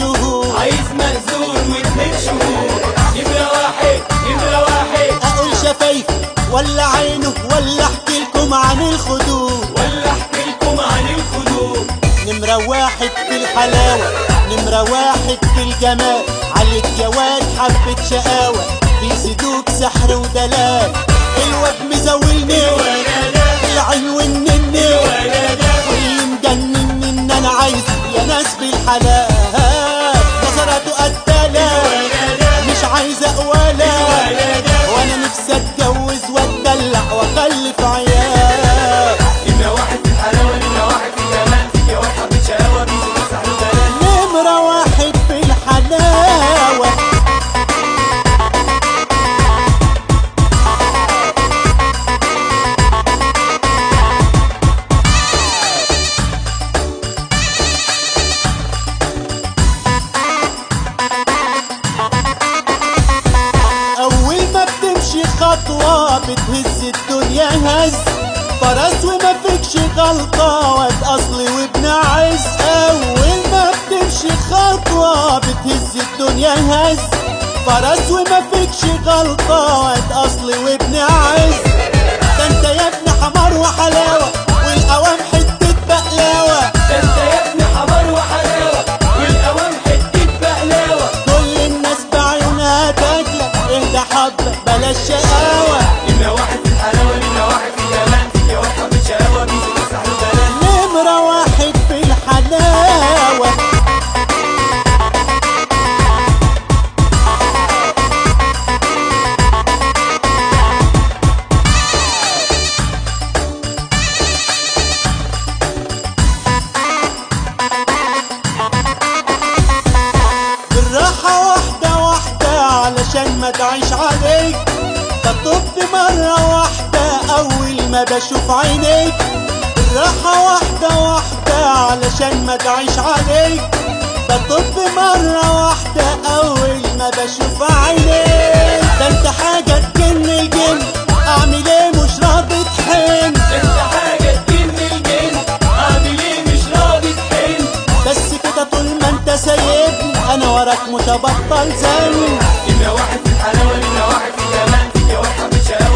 شهور عايز مأذون واتنين شهور نمرة واحد نمرة واحد اقول شفايفه ولا عينه ولا احكي لكم عن الخدود ولا احكي لكم عن الخدود نمرة واحد في الحلاوة نمرة واحد في الجمال عليك يا واد حبة شقاوة بيزيدوك سحر ودلال الواد مزاولني العين والنني واللي مجنني ان انا عايز يا ناس بالحلال نظراته قتالة مش عايز اقوالة وانا نفسي اتجوز واتدلع واخلف عيال نمرة واحد في الحلاوة نمرة واحد في الجمال فيك يا واحد حبة شقاوة بيزيد السحر ودلال نمرة واحد في الحلاوة أول ما بتمشي خطوة بتهز الدنيا هز فرس وما فيكش غلطة واد أصلي وابن عز أول ما بتمشي خطوة بتهز الدنيا هز فرس وما فيكش غلطة واد أصلي وابن عز ده انت يا ابن حمار وحلاوة والقوام حتة بقلاوة ده انت يا ابن حمار وحلاوة والقوام حتة بقلاوة كل الناس بعيونها تاكلك اهدى حبة بلاش شقاوة نمرة واحد في الحلاوة نمرة واحد في الجمال فيك يا واحد حبة شقاوة بيزيد السحر ودلال نمرة واحد في الحلاوة بالراحة واحدة واحدة علشان ما تعيش عليك بطب مرة واحدة أول ما بشوف عينيك بالراحة واحدة واحدة علشان ما تعيش عليك بطب مرة واحدة أول ما بشوف عينيك ده انت حاجة تجن الجن أعمل ايه مش راضي تحن ده انت حاجة تجن الجن اعمل ايه مش راضي تحن بس كده طول ما انت سايبني أنا وراك مش هبطل زن نمرة واحد في الحلاوة نمرة واحد في الجمال فيك يا واحد حبة شقاوة